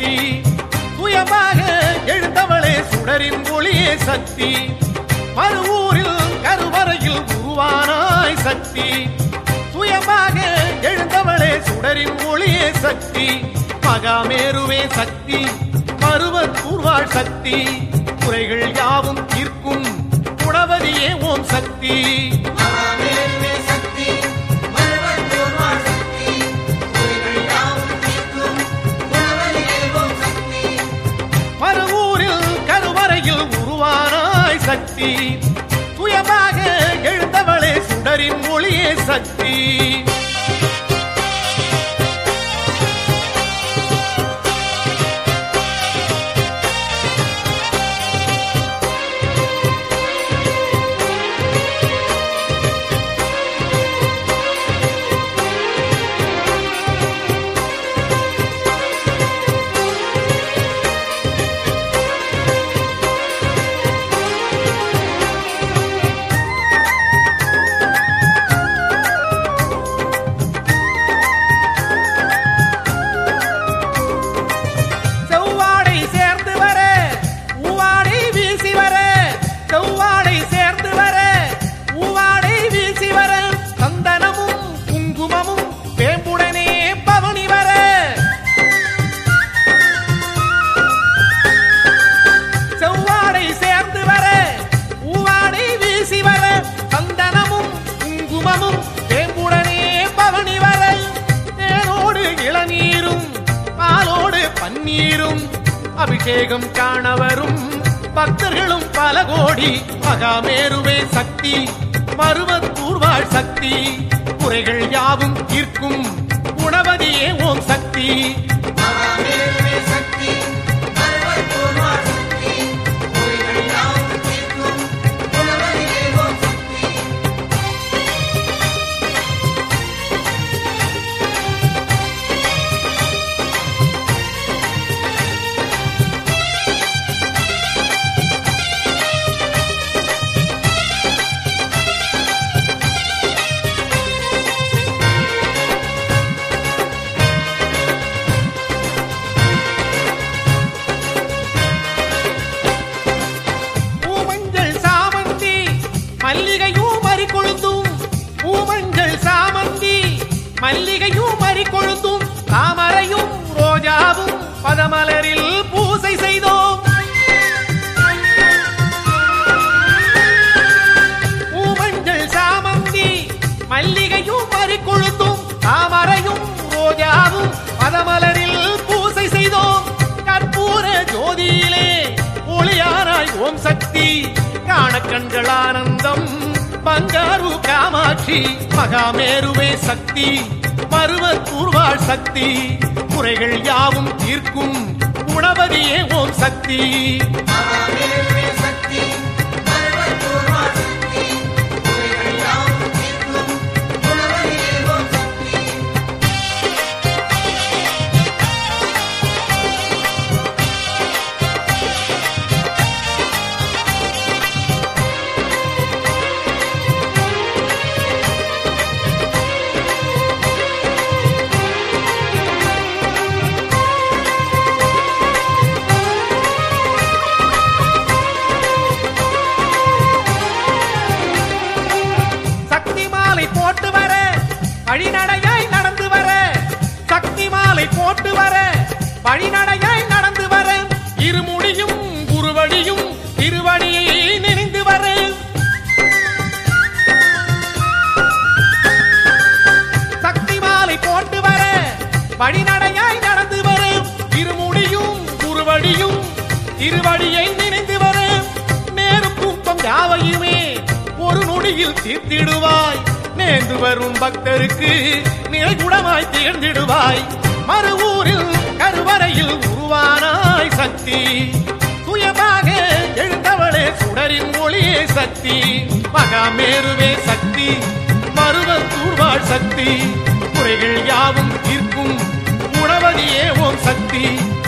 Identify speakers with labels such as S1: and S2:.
S1: சக்தி சுயமாக எழுந்தவளே சுடரின் ஒளியே சக்தி மறுவூரில் கருவறையில் உருவானாய் சக்தி சுயமாக எழுந்தவளே சுடரின் ஒளியே சக்தி மகாமேருவே சக்தி மறுவர் கூர்வாள் சக்தி குறைகள் யாவும் தீர்க்கும் குணவதியே ஓம் சக்தி
S2: மகாமேருவே சக்தி மறுவத்தோர்வாள் சக்தி குறிகள் யாவும் தீர்க்கும் குணவதியே ஓம் சக்தி
S1: மறுவூரில் கருவறையில் உருவானாய் சக்தி சுயமாக எழுந்தவளே சுடரின் ஒளியே சக்தி செவ்வாடை சேர்ந்து வர ஊவாடை வீசி வர செவ்வாடை சேர்ந்து வர ஊவாடை வீசி வர சந்தனமும் குங்குமமும் வேம்புடனே பவனி வர செவ்வாடை சேர்ந்து வர ஊவாடை வீசி வர சந்தனமும் குங்குமமும் வேம்புடனே பவனி வர தேனோடு இளநீரும் பாலோடு பன்னீரும் அபிஷேகம் காண வரும் பக்தர்களும் பல கோடி மகாமேருவே சக்தி மருவத்தூர்வாள் சக்தி குறைகள் யாவும் தீர்க்கும் குணவதியே ஓம் சக்தி
S2: மகாமேருவே சக்தி மறுவத்தோர்வாள் சக்தி குறிகள் யாவும் தீர்க்கும் குணவதியே ஓம் சக்தி
S1: பூமஞ்சள் சாமந்தி மல்லிகையும் மறி கொழுந்தும் பூமஞ்சள் சாமந்தி மல்லிகையும் மறி கொழுந்தும் தாமரையும் ரோஜாவும் பதமலரில் பூசை செய்தோம் பூமஞ்சள் சாமந்தி மல்லிகையும் மறி கொழுந்தும் தாமரையும் ரோஜாவும் பதமலரில் பூசை செய்தோம் கற்பூர ஜோதியிலே ஒளியாராய் ஓம் சக்தி காண கண்கள் ஆனந்தம் பங்காரு காமாட்சி மகாமேருவே சக்தி மருவத்தூர்வாள் சக்தி குறைகள் யாவும் தீர்க்கும் குணவதியே ஓம் சக்தி
S2: மகாமேருவே சக்தி மறுவத்தோர்வாள் சக்தி குறிகள் யாவும் தீர்க்கும் குணவதியே ஓம் சக்தி
S1: சக்தி மாலை போட்டு வர வழிநடையாய் நடந்து வர சக்தி மாலை போட்டு வர வழிநடையாய் நடந்து வர இருமுடியும் குருவடியும் திருவடியை நினைந்து வர சக்தி மாலை போட்டு வர வழிநடையாய் நடந்து வர இருமுடியும் குருவடியும் திருவடியை நினைந்து வர நேரும் குப்பம் யாவையுமே ஒரு நொடியில் தீர்த்திடுவாய் நேர்ந்து வரும் பக்தருக்கு நிலைகுடமாய் திகழ்ந்திடுவாய் மறுவூரில் கருவறையில் உருவானாய் சக்தி சுயமாக எழுந்தவளே சுடரின் ஒளியே சக்தி மகாமேருவே சக்தி மருவல் தூர்வாள் சக்தி குறைகள் யாவும் தீர்க்கும் உணவதியே ஓம் சக்தி